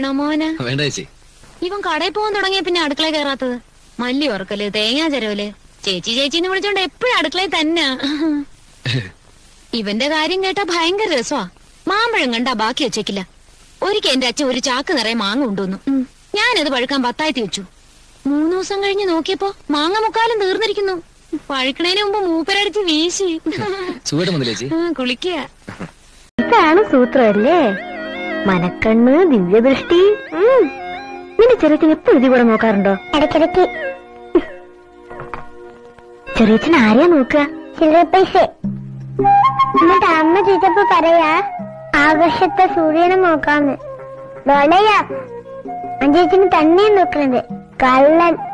വേണോ മോന് വേണ്ട ചേച്ചി ഇവൻ കടയിൽ പോകാൻ തുടങ്ങിയ പിന്നെ അടുക്കള കയറാത്തത് മല്ലി ഉറക്കല് തേങ്ങാ ചരവല് ചേച്ചി ചേച്ചിന്ന് വിളിച്ചോണ്ട് എപ്പോഴും അടുക്കളയിൽ തന്നെ ഇവന്റെ കാര്യം കേട്ടാ ഭയങ്കര രസമാ മാമ്പഴം കണ്ടാ ബാക്കി വെച്ചേക്കില്ല ഒരിക്കൽ എന്റെ അച്ഛൻ ഒരു ചാക്ക് നിറയെ മാങ്ങ കൊണ്ടുവന്നു ഞാനത് പഴുക്കാൻ പത്തായത്തി വെച്ചു മൂന്ന് ദിവസം കഴിഞ്ഞ് നോക്കിയപ്പോ മാങ്ങ മുക്കാലും തീർന്നിരിക്കുന്നു പഴുക്കണേന് മുമ്പ് മൂപ്പരടിച്ച് വീശി സുഖമായിട്ട് വന്നില്ല ചേച്ചി ആ, കുളിക്കുക ഇതാണ് സൂത്രമല്ലേ മനക്കണ്ണ് ദിവ്യദൃഷ്ടി ഉം. നിന്റെ ചെറിയച്ഛൻ എപ്പോഴും ഇതിൽ കൂടെ നോക്കാറുണ്ടോ ഇടയ്ക്കിടയ്ക്ക് ചെറിയച്ഛൻ ആരെയാ നോക്കുക ചില്ലറ പൈസ എന്നിട്ട് അമ്മ ചോദിച്ചപ്പോ പറയാ ആകാശത്തെ സൂര്യനെ നോക്കാന്ന് വളയാ അഞ്ചേച്ചിന് തന്നെ നോക്കണത് കള്ളൻ